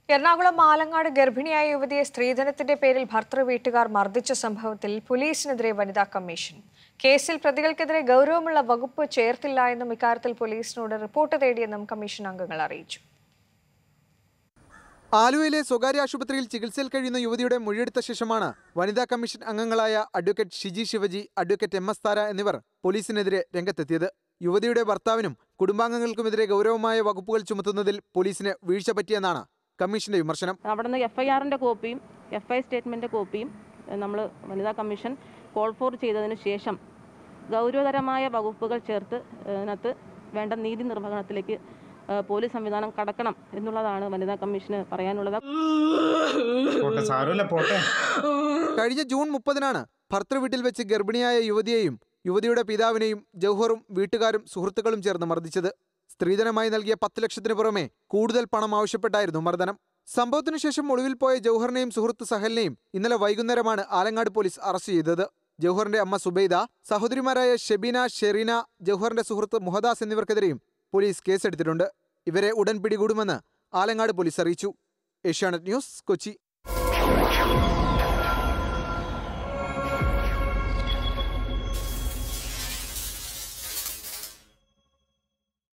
എറണാകുളം ആലങ്ങാട് ഗർഭിണിയായ യുവതിയെ സ്ത്രീധനത്തിന്റെ പേരിൽ ഭർത്തൃ വീട്ടുകാർ മർദ്ദിച്ച സംഭവത്തിൽ പോലീസിനെതിരെ വനിതാ കമ്മീഷൻ കേസിൽ പ്രതികൾക്കെതിരെ ഗൗരവമുള്ള വകുപ്പ് ചേർത്തില്ല എന്നും ഇക്കാര്യത്തിൽ പോലീസിനോട് റിപ്പോർട്ട് തേടിയെന്നും കമ്മീഷൻ അംഗങ്ങൾ അറിയിച്ചു ആലുവയിലെ സ്വകാര്യ ആശുപത്രിയിൽ ചികിത്സയിൽ കഴിയുന്ന യുവതിയുടെ മൊഴിയെടുത്ത ശേഷമാണ് വനിതാ കമ്മീഷൻ അംഗങ്ങളായ advocate Shiji Shivaji advocate M S Thara എന്നിവർ പോലീസിനെതിരെ രംഗത്തെത്തിയത് യുവതിയുടെ ഭർത്താവിനും കുടുംബാംഗങ്ങൾക്കുമെതിരെ ഗൗരവമായ വകുപ്പുകൾ ചുമത്തുന്നതിൽ പോലീസിന് വീഴ്ച പറ്റിയെന്നാണ് കമ്മീഷന്റെ വിമർശനം അവിടെ നിന്ന് എഫ് ഐ ആറിൻ്റെ കോപ്പിയും എഫ് ഐ സ്റ്റേറ്റ്മെൻറ്റ് കോപ്പിയും നമ്മൾ വനിതാ കമ്മീഷൻ കോൾ ഫോർ ചെയ്തതിന് ശേഷം ഗൗരവതരമായ വകുപ്പുകൾ ചേർത്ത് ഏഹ്, അതിനകത്ത് വേണ്ട നീതി നിർവഹണത്തിലേക്ക് ഏഹ്, പോലീസ് സംവിധാനം കടക്കണം എന്നുള്ളതാണ് വനിതാ കമ്മീഷന് പറയാനുള്ളത് പോട്ടെ സാരമില്ല പോട്ടെ കഴിഞ്ഞ ജൂൺ മുപ്പതിനാണ് ഭർത്തൃ വീട്ടിൽ വെച്ച് ഗർഭിണിയായ യുവതിയെയും യുവതിയുടെ പിതാവിനെയും ജൗഹറും വീട്ടുകാരും സുഹൃത്തുക്കളും ചേർന്ന് മർദ്ദിച്ചത് സ്ത്രീധനമായി നൽകിയ പത്ത് ലക്ഷത്തിന് പുറമെ കൂടുതൽ പണം ആവശ്യപ്പെട്ടായിരുന്നു മർദ്ദനം സംഭവത്തിനു ശേഷം ഒളിവിൽ പോയ ജൗഹറിനെയും സുഹൃത്ത് സഹലിനെയും ഇന്നലെ വൈകുന്നേരമാണ് ആലങ്ങാട് പോലീസ് അറസ്റ്റ് ചെയ്തത് ജൗഹറിന്റെ അമ്മ സുബൈദ സഹോദരിമാരായ ഷെബീന ഷെറീന ജൗഹറിന്റെ സുഹൃത്ത് മുഹദാസ് എന്നിവർക്കെതിരെയും പോലീസ് കേസെടുത്തിട്ടുണ്ട് ഇവരെ ഉടൻ പിടികൂടുമെന്ന് ആലങ്ങാട് പോലീസ് അറിയിച്ചു ഏഷ്യാനെറ്റ് ന്യൂസ് കൊച്ചി